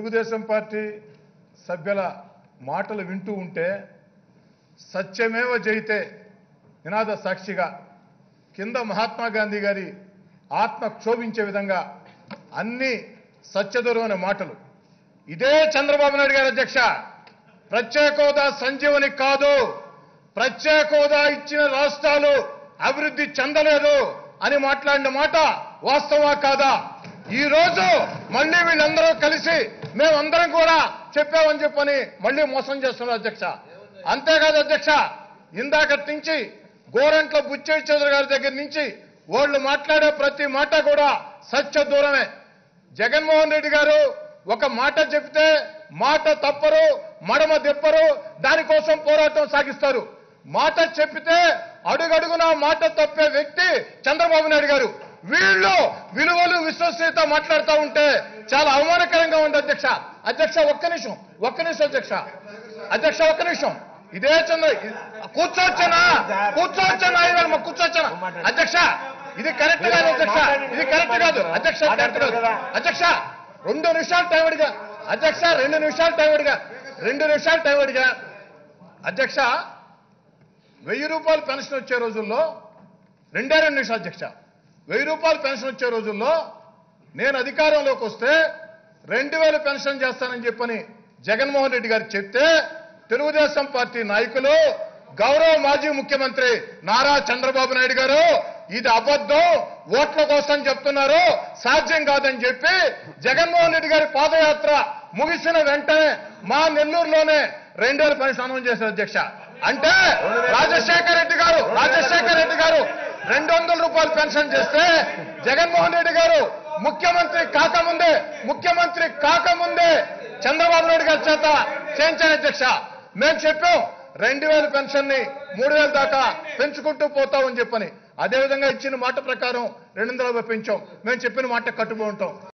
Telugu Desam party సభ్యుల మాటలు వింటూ ఉంటే సత్యమేవ జయితే నినాద సాక్షిగా కింద మహాత్మా గాంధీ గారి ఆత్మ క్షోభించే విధంగా అన్ని సత్యదూరమైన మాటలు ఇదే చంద్రబాబు నాయుడు గారి అధ్యక్ష ప్రత్యేక హోదా సంజీవని కాదు ప్రత్యేక హోదా ఇచ్చిన రాష్ట్రాలు అభివృద్ధి చెందలేదు అని మాట్లాడిన మాట వాస్తవా కాదా ఈ రోజు మళ్ళీ వీళ్ళందరూ కలిసి మేమందరం కూడా చెప్పామని చెప్పని మళ్ళీ మోసం చేస్తున్నారు అధ్యక్ష అంతేకాదు అధ్యక్ష ఇందాకటి నుంచి గోరంట్ల బుచ్చయ్య చౌదరి గారి దగ్గర నుంచి వాళ్ళు మాట్లాడే ప్రతి మాట కూడా సత్య దూరమే జగన్మోహన్ రెడ్డి గారు ఒక మాట చెప్తే మాట తప్పరు మడమ తిప్పరు దానికోసం పోరాటం సాగిస్తారు మాట చెప్పితే అడుగడుగున మాట తప్పే వ్యక్తి చంద్రబాబు నాయుడు గారు వీళ్ళు విలువలు విశ్వసనీయత మాట్లాడుతూ ఉంటే చాలా అవమానకరంగా ఉంది అధ్యక్ష అధ్యక్ష ఒక్క నిమిషం ఒక్క నిమిషం అధ్యక్ష అధ్యక్ష ఒక్క నిమిషం ఇదే చంద్ర కూర్చోవచ్చనా కూర్చోవచ్చనా ఇవాళ మాకు కూర్చోవచ్చనా అధ్యక్ష ఇది కరెక్ట్ కాదు అధ్యక్ష ఇది కరెక్ట్ కాదు అధ్యక్ష కరెక్ట్ కాదు అధ్యక్ష రెండు నిమిషాలు టైం అడిగా అధ్యక్ష రెండు నిమిషాలు టైం అడిగా రెండు నిమిషాలు టైం అడిగా అధ్యక్ష వెయ్యి రూపాయలు పెన్షన్ వచ్చే రోజుల్లో రెండే రెండు నిమిషాలు అధ్యక్ష వెయ్యి రూపాయలు పెన్షన్ వచ్చే రోజుల్లో నేను అధికారంలోకి వస్తే రెండు వేలు పెన్షన్ చేస్తానని చెప్పని జగన్మోహన్ రెడ్డి గారు చెప్తే తెలుగుదేశం పార్టీ నాయకులు గౌరవ మాజీ ముఖ్యమంత్రి నారా చంద్రబాబు నాయుడు గారు ఇది అబద్ధం ఓట్ల కోసం చెప్తున్నారు సాధ్యం కాదని చెప్పి జగన్మోహన్ రెడ్డి గారి పాదయాత్ర ముగిసిన వెంటనే మా నెల్లూరులోనే రెండు వేల పెన్షన్ అనౌన్స్ చేశారు అధ్యక్ష అంటే రాజశేఖర రెడ్డి గారు రాజశేఖర రెడ్డి గారు రెండు వందల రూపాయలు పెన్షన్ చేస్తే జగన్మోహన్ రెడ్డి గారు ముఖ్యమంత్రి కాకముందే ముఖ్యమంత్రి కాకముందే చంద్రబాబు నాయుడు గారి చేత చేయించాను అధ్యక్ష మేము చెప్పాం రెండు వేల పెన్షన్ ని మూడు వేల దాకా పెంచుకుంటూ పోతామని చెప్పని అదేవిధంగా ఇచ్చిన మాట ప్రకారం రెండు వందల పెంచాం మేము చెప్పిన మాట కట్టుబడి ఉంటాం